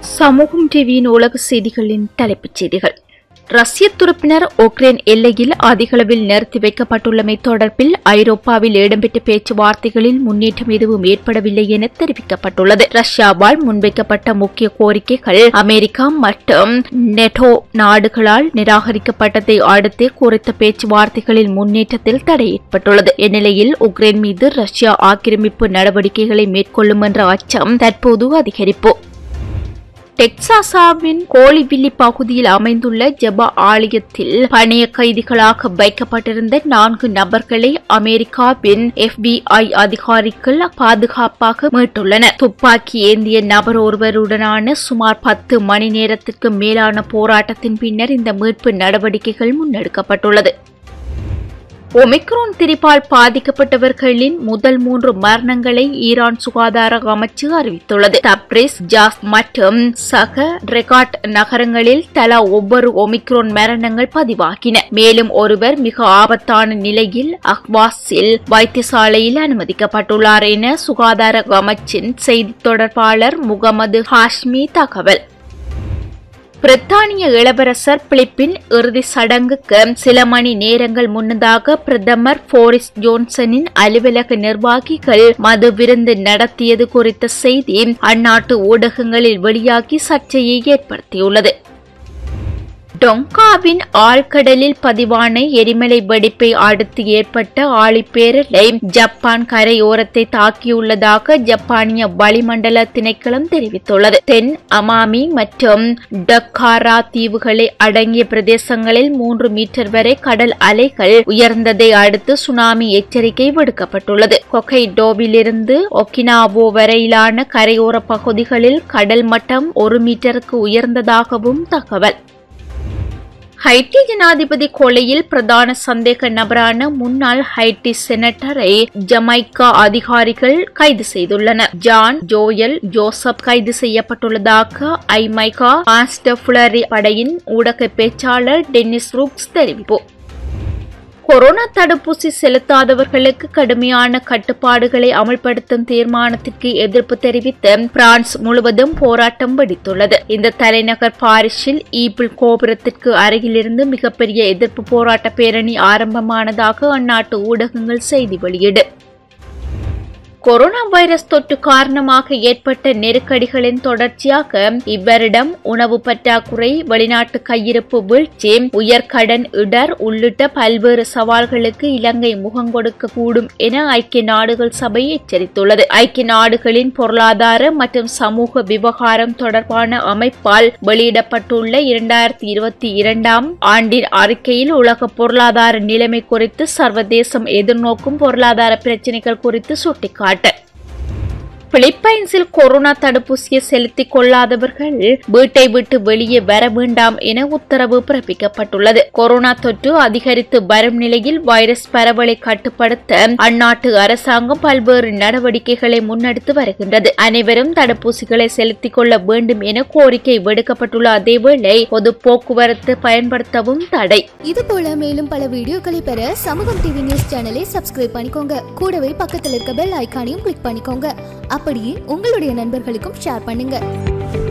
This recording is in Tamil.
சமூகம் டிவியின் உலக செய்திகளின் தலைப்புச் செய்திகள் ரஷ்ய துருப்பினர் உக்ரைன் எல்லையில் அதிகளவில் நிறுத்தி வைக்கப்பட்டுள்ளமை தொடர்பில் ஐரோப்பாவில் இடம்பெற்ற பேச்சுவார்த்தைகளில் முன்னேற்றம் எதுவும் ஏற்படவில்லை என தெரிவிக்கப்பட்டுள்ளது ரஷ்யாவால் முன்வைக்கப்பட்ட முக்கிய கோரிக்கைகள் அமெரிக்கா மற்றும் நெட்டோ நாடுகளால் நிராகரிக்கப்பட்டதை அடுத்தே குறித்த பேச்சுவார்த்தைகளில் முன்னேற்றத்தில் தடை ஏற்பட்டுள்ளது இந்நிலையில் உக்ரைன் மீது ரஷ்யா ஆக்கிரமிப்பு நடவடிக்கைகளை மேற்கொள்ளும் என்ற அச்சம் தற்போது அதிகரிப்பு டெக்சாசாவின் கோலிவில்லி பகுதியில் அமைந்துள்ள ஜெப ஆலயத்தில் பணைய கைதிகளாக வைக்கப்பட்டிருந்த நான்கு நபர்களை அமெரிக்காவின் FBI அதிகாரிகள் பாதுகாப்பாக மீட்டுள்ளனர் துப்பாக்கி ஏந்திய நபர் ஒருவருடனான சுமார் பத்து மணி நேரத்திற்கு மேலான போராட்டத்தின் பின்னர் இந்த மீட்பு நடவடிக்கைகள் முன்னெடுக்கப்பட்டுள்ளது ஒமிக்ரோன் திரிப்பால் பாதிக்கப்பட்டவர்களின் முதல் மூன்று மரணங்களை ஈரான் சுகாதார அமைச்சு அறிவித்துள்ளது தப்ரிஸ் ஜாஸ் மற்றும் சக ரெகாட் நகரங்களில் தலா ஒவ்வொரு ஒமிக்ரோன் மரணங்கள் பதிவாகின மேலும் ஒருவர் மிக ஆபத்தான நிலையில் அஹ்வாஸில் வைத்தியசாலையில் அனுமதிக்கப்பட்டுள்ளார் என சுகாதார அமைச்சின் செய்தி தொடர்பாளர் முகமது ஹாஷ்மி தகவல் பிரித்தானிய இளவரசர் பிலிப்பின் இறுதி சடங்குக்கு சில மணி நேரங்கள் முன்னதாக பிரதமர் போரிஸ் ஜோன்சனின் அலுவலக நிர்வாகிகள் மது விருந்து நடத்தியது குறித்த செய்தி அந்நாட்டு ஊடகங்களில் வெளியாகி சர்ச்சையை ஏற்படுத்தியுள்ளது டொங்காவின் ஆழ்கடலில் பதிவான எரிமலை வெடிப்பை அடுத்து ஏற்பட்ட ஆழிப்பேரலை ஜப்பான் கரையோரத்தை தாக்கியுள்ளதாக ஜப்பானிய வளிமண்டல திணைக்களம் தெரிவித்துள்ளது தென் அமாமி மற்றும் டக்காரா தீவுகளை அடங்கிய பிரதேசங்களில் மூன்று மீட்டர் வரை கடல் அலைகள் உயர்ந்ததை அடுத்து சுனாமி எச்சரிக்கை விடுக்கப்பட்டுள்ளது கொக்கைடோவிலிருந்து ஒக்கினாவோ வரையிலான கரையோர பகுதிகளில் கடல் மட்டம் ஒரு மீட்டருக்கு உயர்ந்ததாகவும் தகவல் ஹைட்டி ஜனாதிபதி கொலையில் பிரதான சந்தேக நபரான முன்னாள் ஹைட்டி செனட்டரை ஜமைக்கா அதிகாரிகள் கைது செய்துள்ளனர் ஜான் ஜோயல் ஜோசப் கைது செய்யப்பட்டுள்ளதாக ஐமைகா மாஸ்டர் படையின் ஊடக பேச்சாளர் டென்னிஸ் ரூக்ஸ் தெரிவிப்பு கொரோனா தடுப்பூசி செலுத்தாதவர்களுக்கு கடுமையான கட்டுப்பாடுகளை அமல்படுத்தும் தீர்மானத்திற்கு எதிர்ப்பு தெரிவித்து பிரான்ஸ் முழுவதும் போராட்டம் வெடித்துள்ளது இந்த தலைநகர் பாரிஸில் ஈபிள் கோபுரத்திற்கு அருகிலிருந்து மிகப்பெரிய எதிர்ப்பு போராட்ட பேரணி ஆரம்பமானதாக அந்நாட்டு ஊடகங்கள் செய்தி வெளியிடு கொரோனா வைரஸ் தொற்று காரணமாக ஏற்பட்ட நெருக்கடிகளின் தொடர்ச்சியாக இவ்வருடம் உணவு பற்றாக்குறை வெளிநாட்டு கையிருப்பு வீழ்ச்சி உயர்கடன் இடர் உள்ளிட்ட பல்வேறு சவால்களுக்கு இலங்கை முகங்கொடுக்க கூடும் என ஐக்கிய நாடுகள் சபை எச்சரித்துள்ளது ஐக்கிய நாடுகளின் பொருளாதார மற்றும் சமூக விவகாரம் தொடர்பான அமைப்பால் வெளியிடப்பட்டுள்ள இரண்டாயிரத்தி இருபத்தி இரண்டாம் ஆண்டின் அறிக்கையில் உலக பொருளாதார நிலைமை குறித்து சர்வதேசம் எதிர்நோக்கும் பொருளாதார பிரச்சினைகள் குறித்து சுட்டிக்காட்டு பிலிப்பைன்ஸில் கொரோனா தடுப்பூசியை செலுத்திக் கொள்ளாதவர்கள் வீட்டை விட்டு வெளியே வர வேண்டாம் என உத்தரவு பிறப்பிக்கப்பட்டுள்ளது கொரோனா தொற்று அதிகரித்து வரும் நிலையில் வைரஸ் பரவலை கட்டுப்படுத்த அந்நாட்டு அரசாங்கம் பல்வேறு நடவடிக்கைகளை முன்னெடுத்து வருகின்றது அனைவரும் தடுப்பூசிகளை செலுத்திக் கொள்ள வேண்டும் என கோரிக்கை விடுக்கப்பட்டுள்ள அதேவேளை பொது போக்குவரத்து பயன்படுத்தவும் தடை இது போல மேலும் பல வீடியோக்களை பெற சமூகம் டிவி நியூஸ் சேனலை சப்ஸ்கிரைப் பண்ணிக்கோங்க கூடவே பக்கத்தில் இருக்க பெல் ஐகானையும் கிளிக் பண்ணிக்கோங்க அப்படியே உங்களுடைய நண்பர்களுக்கும் ஷேர் பண்ணுங்க